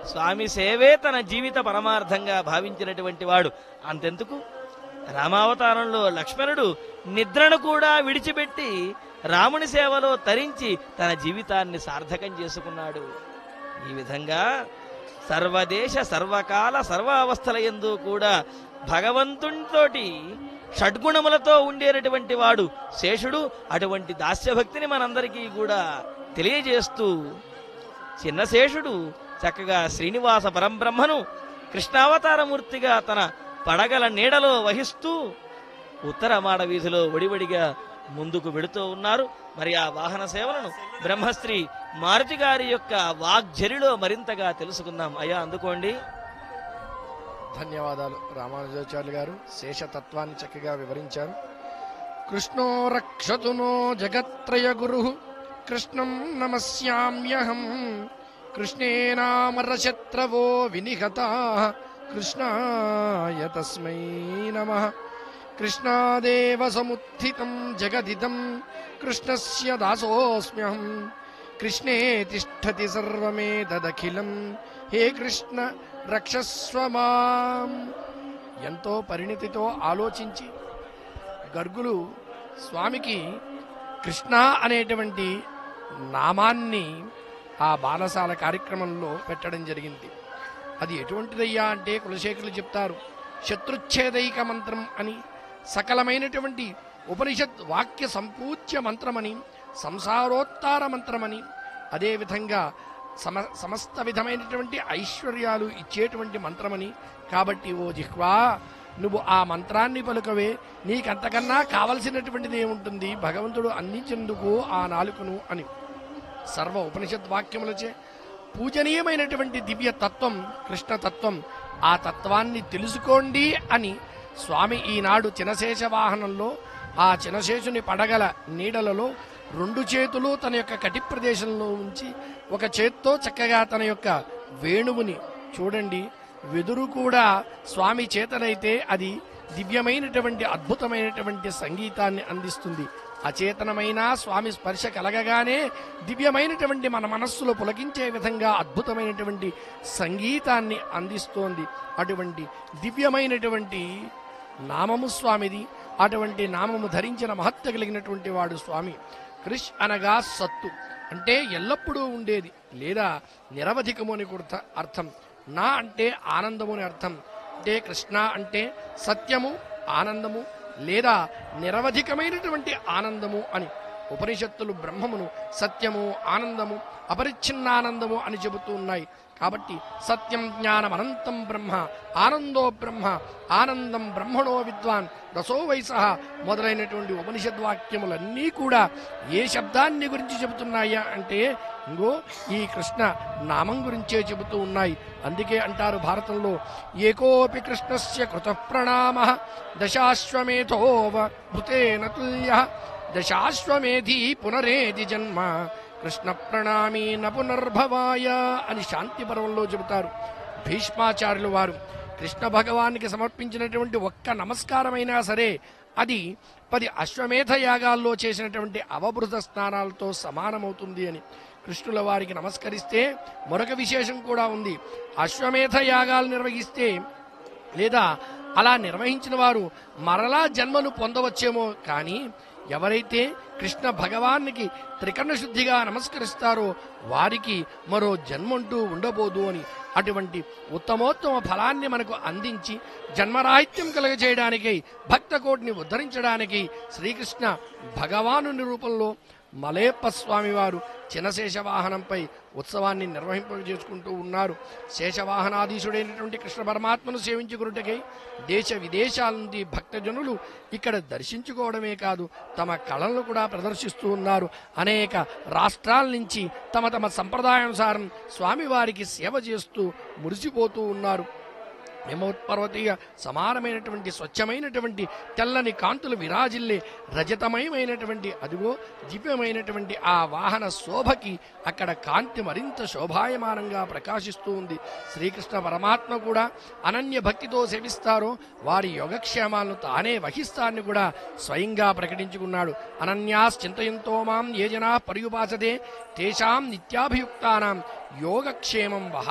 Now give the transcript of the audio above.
స్వామి సేవే తన జీవిత పరమార్థంగా భావించినటువంటి వాడు అంతెందుకు రామావతారంలో లక్ష్మణుడు నిద్రను కూడా విడిచిపెట్టి రాముని సేవలో తరించి తన జీవితాన్ని సార్థకం చేసుకున్నాడు ఈ విధంగా సర్వదేశ సర్వకాల సర్వ అవస్థల ఎందు కూడా భగవంతునితోటి షడ్గుణములతో ఉండేటటువంటి వాడు శేషుడు అటువంటి దాస్యభక్తిని మనందరికీ కూడా తెలియజేస్తూ చిన్న శేషుడు చక్కగా శ్రీనివాస పరంబ్రహ్మను కృష్ణావతారమూర్తిగా తన పడగల నీడలో వహిస్తూ ఉత్తర మాడ వీధిలో ఒడివడిగా ముందుకు వెడుతూ ఉన్నారు మరి ఆ వాహన సేవలను బ్రహ్మశ్రీ మారుతి గారి యొక్క వాగ్జరిలో మరింతగా తెలుసుకుందాం అయ్యా అందుకోండి ధన్యవాదాలు రామానుజాచార్యులు గారు శేషతత్వాన్ని చక్కగా వివరించారు కృష్ణో రక్షతు నో జగత్రయ గురు కృష్ణం నమస్యామ్యహం కృష్ణేనామరశత్రవో వినిహతా కృష్ణాయ తస్మై నమ కృష్ణాదేవ సముత్థితం జగదిదం కృష్ణస్య దాసోస్మ్యహం కృష్ణే తిష్టతి సర్వమేతదఖిలం హే కృష్ణ రక్షస్వ మాం ఎంతో పరిణితితో ఆలోచించి గర్గులు స్వామికి కృష్ణ అనేటువంటి నామాన్ని ఆ బాలసాల కార్యక్రమంలో పెట్టడం జరిగింది అది ఎటువంటిదయ్యా అంటే కులశేఖరులు చెప్తారు శత్రుచ్ఛేదైక మంత్రం అని సకలమైనటువంటి ఉపనిషత్ వాక్య సంపూజ్య మంత్రమని సంసారోత్తార మంత్రమని అదేవిధంగా సమ సమస్త విధమైనటువంటి ఐశ్వర్యాలు ఇచ్చేటువంటి మంత్రమని కాబట్టి ఓ జిహ్వా నువ్వు ఆ మంత్రాన్ని పలుకవే నీకంతకన్నా కావలసినటువంటిది ఏముంటుంది భగవంతుడు అందించేందుకు ఆ నాలుకను అని సర్వ ఉపనిషత్ వాక్యములచే పూజనీయమైనటువంటి దివ్య తత్వం కృష్ణ తత్వం ఆ తత్వాన్ని తెలుసుకోండి అని స్వామి ఈనాడు చినశేష వాహనంలో ఆ చినశేషుని పడగల నీడలలో రెండు చేతులు తన యొక్క కటి ప్రదేశంలో ఉంచి ఒక చేత్తో చక్కగా తన యొక్క వేణువుని చూడండి వెదురు కూడా స్వామి చేతనైతే అది దివ్యమైనటువంటి అద్భుతమైనటువంటి సంగీతాన్ని అందిస్తుంది అచేతనమైన స్వామి స్పర్శ కలగగానే దివ్యమైనటువంటి మన మనస్సులో పులకించే విధంగా అద్భుతమైనటువంటి సంగీతాన్ని అందిస్తోంది అటువంటి దివ్యమైనటువంటి నామము స్వామిది అటువంటి నామము ధరించిన మహత్వ కలిగినటువంటి వాడు స్వామి కృష్ అనగా సత్తు అంటే ఎల్లప్పుడూ ఉండేది లేదా నిరవధికము అని కూడా అర్థం నా అంటే ఆనందము అని అర్థం అంటే కృష్ణ అంటే సత్యము ఆనందము లేదా నిరవధికమైనటువంటి ఆనందము అని ఉపనిషత్తులు బ్రహ్మమును సత్యము ఆనందము అపరిచ్ఛిన్నానందము అని చెబుతూ ఉన్నాయి కాబట్టి సత్యం జ్ఞానం అనంతం బ్రహ్మ ఆనందో బ్రహ్మ ఆనందం బ్రహ్మణో విద్వాన్ రసో వయస మొదలైనటువంటి ఉపనిషద్ వాక్యములన్నీ కూడా ఏ శబ్దాన్ని గురించి చెబుతున్నాయా అంటే ఇంగో ఈ కృష్ణ నామం గురించే చెబుతూ ఉన్నాయి అందుకే అంటారు భారతంలో ఏకోపి కృష్ణస్య కృత ప్రణామ దశాశ్వమేధోవ భృతేన తుల్య దశాశ్వమేధి పునరేది జన్మ కృష్ణ ప్రణామీ న పునర్భవాయ అని శాంతి పర్వంలో చెబుతారు భీష్మాచార్యులు వారు కృష్ణ భగవానికి సమర్పించినటువంటి ఒక్క నమస్కారమైనా సరే అది పది అశ్వమేధ యాగాల్లో చేసినటువంటి అవబృత స్నానాలతో సమానమవుతుంది అని కృష్ణుల వారికి నమస్కరిస్తే మరొక విశేషం కూడా ఉంది అశ్వమేధ యాగాలు నిర్వహిస్తే లేదా అలా నిర్వహించిన వారు మరలా జన్మను పొందవచ్చేమో కానీ ఎవరైతే కృష్ణ భగవానికి త్రికరణ శుద్ధిగా నమస్కరిస్తారో వారికి మరో జన్మంటూ ఉండబోదు అని అటువంటి ఉత్తమోత్తమ ఫలాన్ని మనకు అందించి జన్మరాహిత్యం కలగజేయడానికి భక్త కోటిని ఉద్ధరించడానికి శ్రీకృష్ణ భగవాను రూపంలో మలేప్ప స్వామి వారు చినశేష వాహనంపై ఉత్సవాన్ని నిర్వహింపజేసుకుంటూ ఉన్నారు శేషవాహనాధీశుడైనటువంటి కృష్ణ పరమాత్మను సేవించుకున్నట్టుకై దేశ విదేశాల నుండి భక్తజనులు ఇక్కడ దర్శించుకోవడమే కాదు తమ కళలను కూడా ప్రదర్శిస్తూ ఉన్నారు అనేక రాష్ట్రాల నుంచి తమ తమ సంప్రదాయానుసారం స్వామివారికి సేవ చేస్తూ మురిసిపోతూ ఉన్నారు హిమోత్పర్వతీయ సమానమైనటువంటి స్వచ్ఛమైనటువంటి తెల్లని కాంతులు విరాజిల్లే రజతమయమైనటువంటి అదిగో దివ్యమైనటువంటి ఆ వాహన శోభకి అక్కడ కాంతి మరింత శోభాయమానంగా ప్రకాశిస్తూ ఉంది శ్రీకృష్ణ పరమాత్మ కూడా అనన్య భక్తితో సేవిస్తారో వారి యోగక్షేమాలను తానే వహిస్తాన్ని కూడా స్వయంగా ప్రకటించుకున్నాడు అనన్యాస్ చింతయంతో మాం ఏ జనా పర్యుపాసతే తేషాం నిత్యాభియుక్తానాం యోగక్షేమం వహ